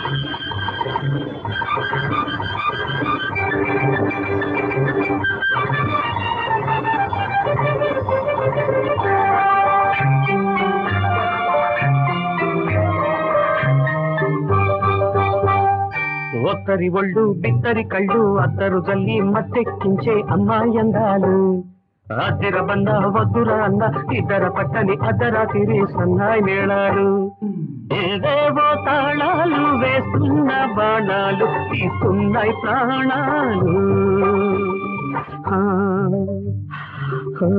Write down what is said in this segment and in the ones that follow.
ఒక్కరి ఒళ్ళు బిత్తరి కళ్ళు అద్దరు జల్లి మత్తెక్కించే అమ్మాయి అందాలు అద్దెర బంద వద్దురా అన్న ఇద్దర పట్టని అద్దర తిరి సన్నాయి మేళాలు ఏవేవో తాళాలు వేస్తున్న బాణాలు తీస్తున్నాయి ప్రాణాలు ఆ, ఆ,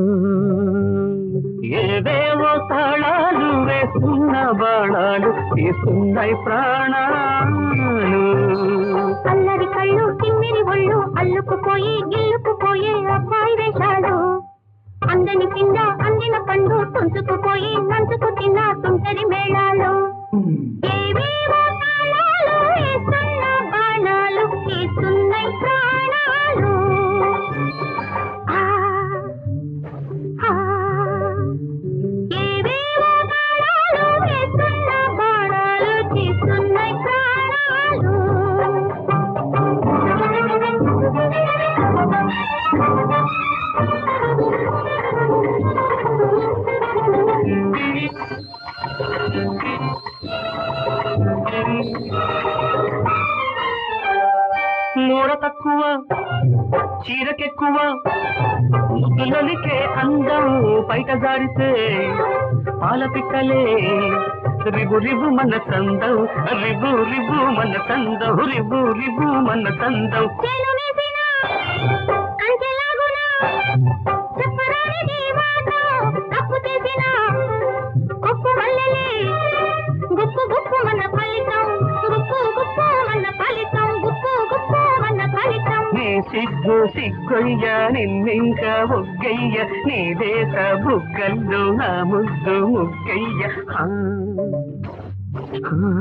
ఏవేవో తాళాలు వేస్తున్న బాణాలు తీస్తున్నాయి ప్రాణాలు అల్లరి కళ్ళు తిమ్మిరి ఒళ్ళు అల్లుకుపోయి గిల్లుకుపోయే అబ్బాయి వేషాలు అందని కింద అందిన పండు తుంచుకుపోయి నంచుకు తిన్న తుంటరి మేళాలు ఏవేవో తాళాలు వేస్తున్న బాణాలు తీస్తున్నాయి ప్రాణాలు ఆ, ఆ, ఏవేవో తాళాలు వేస్తున్న బాణాలు తీస్తున్నాయి ప్రాణాలు మూడ తక్కువ చీరకెక్కువ ముద్దులొలికే అందం బయట జారితే పాల పిక్కలే రిబు రిబు మన సందం రిబు రిబు మన సందం రిబు రిబు మన సందం చేను వేసిన కంచెలాగున చెప్పరానిది మాట తప్పు చేసిన గొప్పు మల్లెలే గుప్పు గుప్పు మన ఫలితం గుప్పు గుప్పు మన ఫలితం గుప్పు గుప్పు మన ఫలితం నీ సిగ్గు సిగ్గొయ్య నిన్నింక ఒగ్గయ్య నీ దేశ బుగ్గల్లో నా ముద్దు ముగ్గయ్య ఆ, ఆ.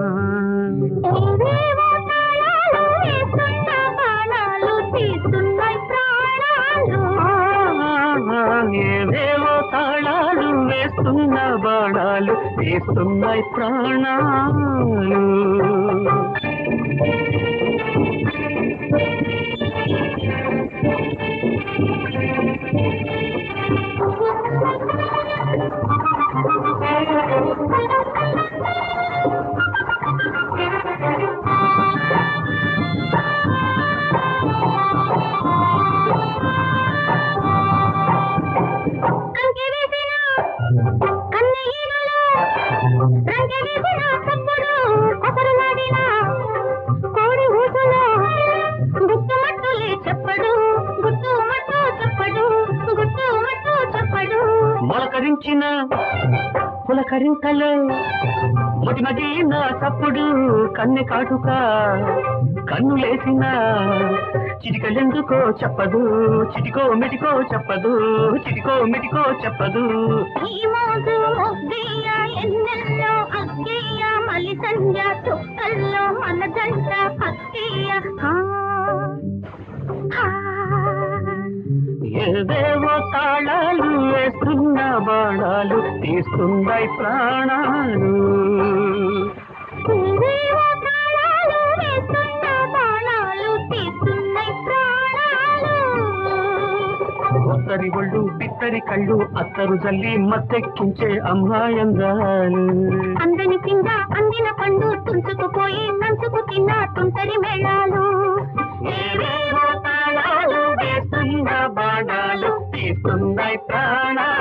ఏవేవో తాళాలు వేస్తున్న బాణాలు తీస్తున్నాయి ప్రాణాలు ఏవేవో తాళాలు వేస్తున్న బాణాలు వేస్తున్నాయి ప్రాణాలు కంకె వేసిన కన్నె ఈగలు రంకె వేసిన తప్పుడు కొసరులాడిన కోడి ఊసులో గుట్టుమట్టులే చెప్పడు గుట్టుమట్టు చెప్పడు గుట్టుమట్టు చెప్పడు మొలకరించిన పులకరింతలో మొటిమగిలిన తప్పుడు కన్నె కాటుక కన్నులేసిన చిటికలెందుకో చెప్పదు చిటికో మిటికో చెప్పదు చిటికో మిటికో చెప్పదు ఈ మోజు మొగ్గయ్య ఎన్నెల్లో అగ్గయ్య మలి సంధ్య చుక్కల్లో మన జంట పక్కయ్య హా, హా. ఏవేవో తాళాలు వేస్తున్న బాణాలు తీస్తున్నాయి ప్రాణాలు ఏవేవో తాళాలు వేస్తున్న బాణాలు తీస్తున్నాయి ప్రాణాలు ఒక్కరి ఒళ్ళు బిత్తరి కళ్ళు అత్తరు జల్లి మత్తెక్కించే అమ్మాయంగాలు అందని కింద అందిన పండు తుంచుకుపోయి నంచుకు తిన్న తుంటరి మేళాలు ఏవేవో తాళాలు వేస్తున్న బాణాలు తీస్తున్నాయి ప్రాణాలు